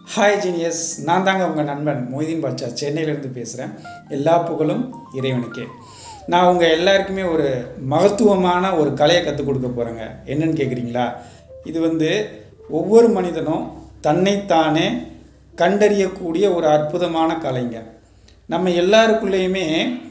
hi genius நான் தாங்க உங்கள் நண்பன் மொய்தீன் பாட்சா சென்னையிலேருந்து பேசுகிறேன் எல்லா புகழும் இறைவனுக்கே நான் உங்கள் எல்லாருக்குமே ஒரு மகத்துவமான ஒரு கலையை கற்றுக் கொடுக்க போகிறேங்க என்னன்னு கேட்குறீங்களா இது வந்து ஒவ்வொரு மனிதனும் தன்னைத்தானே கண்டறியக்கூடிய ஒரு அற்புதமான கலைங்க நம்ம எல்லாருக்குள்ளேயுமே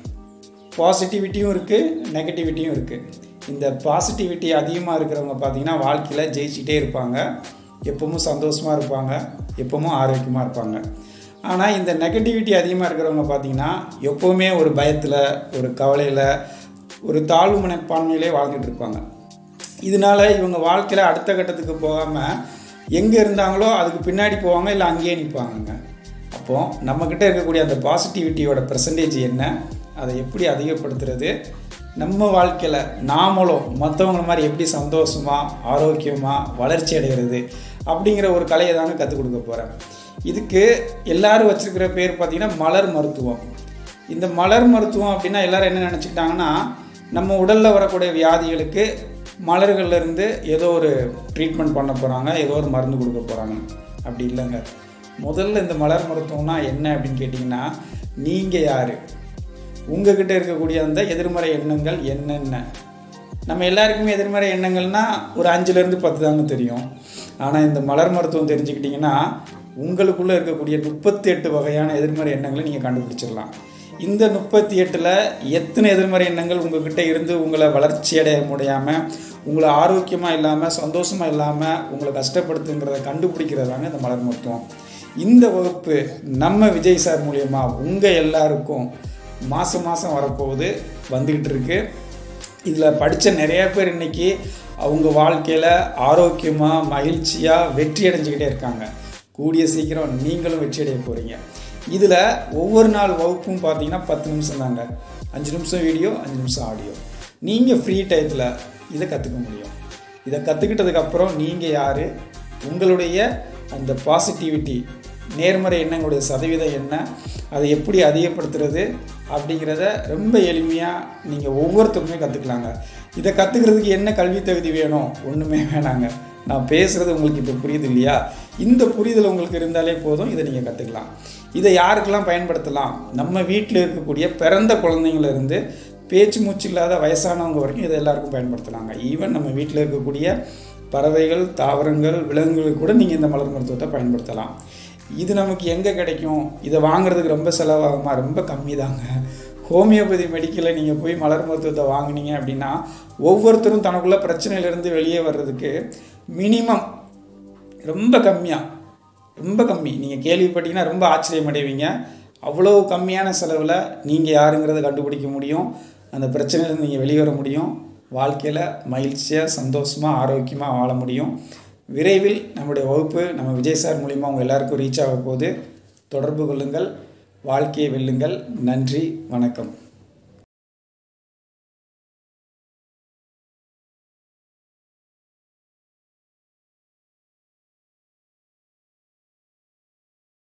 பாசிட்டிவிட்டியும் இருக்குது நெகட்டிவிட்டியும் இருக்குது இந்த பாசிட்டிவிட்டி அதிகமாக இருக்கிறவங்க பார்த்தீங்கன்னா வாழ்க்கையில் ஜெயிச்சிட்டே இருப்பாங்க எப்பவும் சந்தோஷமாக இருப்பாங்க எப்பவும் ஆரோக்கியமாக இருப்பாங்க ஆனால் இந்த நெகட்டிவிட்டி அதிகமாக இருக்கிறவங்க பார்த்தீங்கன்னா எப்போவுமே ஒரு பயத்தில் ஒரு கவலையில் ஒரு தாழ்வு மனப்பான்மையிலே வாழ்ந்துட்டு இருப்பாங்க இதனால இவங்க வாழ்க்கையில் அடுத்த கட்டத்துக்கு போகாமல் எங்கே இருந்தாங்களோ அதுக்கு பின்னாடி போவாங்க இல்லை அங்கேயே நிற்பாங்கங்க அப்போது நம்மக்கிட்ட இருக்கக்கூடிய அந்த பாசிட்டிவிட்டியோட பர்சன்டேஜ் என்ன அதை எப்படி அதிகப்படுத்துறது நம்ம வாழ்க்கையில் நாமளும் மற்றவங்கள மாதிரி எப்படி சந்தோஷமாக ஆரோக்கியமாக வளர்ச்சி அடைகிறது அப்படிங்கிற ஒரு கலையை தாங்க கற்றுக் கொடுக்க போகிறேன் இதுக்கு எல்லாரும் வச்சுருக்கிற பேர் பார்த்திங்கன்னா மலர் மருத்துவம் இந்த மலர் மருத்துவம் அப்படின்னா எல்லாரும் என்ன நினச்சிக்கிட்டாங்கன்னா நம்ம உடலில் வரக்கூடிய வியாதிகளுக்கு மலர்கள்ல இருந்து ஏதோ ஒரு ட்ரீட்மெண்ட் பண்ண போகிறாங்க ஏதோ ஒரு மருந்து கொடுக்க போகிறாங்க அப்படி இல்லைங்க முதல்ல இந்த மலர் மருத்துவம்னா என்ன அப்படின்னு கேட்டிங்கன்னா நீங்கள் யார் உங்ககிட்ட இருக்கக்கூடிய அந்த எதிர்மறை எண்ணங்கள் என்னென்ன நம்ம எல்லாருக்குமே எதிர்மறை எண்ணங்கள்னா ஒரு அஞ்சுலேருந்து பத்து தாங்க தெரியும் ஆனால் இந்த மலர் மருத்துவம் தெரிஞ்சுக்கிட்டிங்கன்னா உங்களுக்குள்ளே இருக்கக்கூடிய முப்பத்தி எட்டு வகையான எதிர்மறை எண்ணங்களை நீங்கள் கண்டுபிடிச்சிடலாம் இந்த முப்பத்தி எட்டில் எத்தனை எதிர்மறை எண்ணங்கள் உங்ககிட்ட இருந்து உங்களை வளர்ச்சி அடைய முடியாமல் உங்களை ஆரோக்கியமாக இல்லாமல் சந்தோஷமாக இல்லாமல் உங்களை கஷ்டப்படுத்துங்கிறத கண்டுபிடிக்கிறதாங்க இந்த மலர் மருத்துவம் இந்த வகுப்பு நம்ம விஜய் சார் மூலியமாக உங்கள் எல்லாருக்கும் மாதம் மாதம் வரப்போகுது வந்துக்கிட்டு இருக்கு இதில் படித்த நிறைய பேர் இன்றைக்கி அவங்க வாழ்க்கையில் ஆரோக்கியமாக மகிழ்ச்சியாக வெற்றி அடைஞ்சிக்கிட்டே இருக்காங்க கூடிய சீக்கிரம் நீங்களும் வெற்றி அடைய போகிறீங்க இதில் ஒவ்வொரு நாள் வகுப்பும் பார்த்தீங்கன்னா பத்து நிமிஷம் தாங்க அஞ்சு நிமிஷம் வீடியோ அஞ்சு நிமிஷம் ஆடியோ நீங்கள் ஃப்ரீ டயத்தில் இதை கற்றுக்க முடியும் இதை கற்றுக்கிட்டதுக்கப்புறம் நீங்கள் யார் உங்களுடைய அந்த பாசிட்டிவிட்டி நேர்மறை எண்ணங்களுடைய சதவீதம் என்ன அதை எப்படி அதிகப்படுத்துறது அப்படிங்கிறத ரொம்ப எளிமையாக நீங்கள் ஒவ்வொருத்தருக்குமே கற்றுக்கலாங்க இதை கற்றுக்கிறதுக்கு என்ன கல்வி தகுதி வேணும் ஒன்றுமே வேணாங்க நான் பேசுகிறது உங்களுக்கு இப்போ புரியுது இல்லையா இந்த புரிதல் உங்களுக்கு இருந்தாலே போதும் இதை நீங்கள் கற்றுக்கலாம் இதை யாருக்கெல்லாம் பயன்படுத்தலாம் நம்ம வீட்டில் இருக்கக்கூடிய பிறந்த குழந்தைங்களிருந்து பேச்சு மூச்சு இல்லாத வயசானவங்க வரைக்கும் இதை எல்லாருக்கும் பயன்படுத்தலாங்க ஈவன் நம்ம வீட்டில் இருக்கக்கூடிய பறவைகள் தாவரங்கள் விலங்குகளுக்கு கூட நீங்கள் இந்த மலர் மருத்துவத்தை பயன்படுத்தலாம் இது நமக்கு எங்கே கிடைக்கும் இதை வாங்குறதுக்கு ரொம்ப செலவாகுமா ரொம்ப கம்மி தாங்க ஹோமியோபதி மெடிக்கலில் நீங்கள் போய் மலர் மருத்துவத்தை வாங்கினீங்க அப்படின்னா ஒவ்வொருத்தரும் தனக்குள்ள பிரச்சனையிலேருந்து வெளியே வர்றதுக்கு மினிமம் ரொம்ப கம்மியாக ரொம்ப கம்மி நீங்கள் கேள்விப்பட்டீங்கன்னா ரொம்ப ஆச்சரியம் அடைவீங்க அவ்வளோ கம்மியான செலவில் நீங்கள் யாருங்கிறத கண்டுபிடிக்க முடியும் அந்த பிரச்சனையிலேருந்து நீங்கள் வெளியே வர முடியும் வாழ்க்கையில் மகிழ்ச்சியாக சந்தோஷமாக ஆரோக்கியமாக வாழ முடியும் விரைவில் நம்முடைய வகுப்பு நம்ம விஜய் சார் மூலிமா உங்கள் எல்லாருக்கும் ரீச் ஆக போகுது தொடர்பு கொள்ளுங்கள் வாழ்க்கையை வெல்லுங்கள் நன்றி வணக்கம்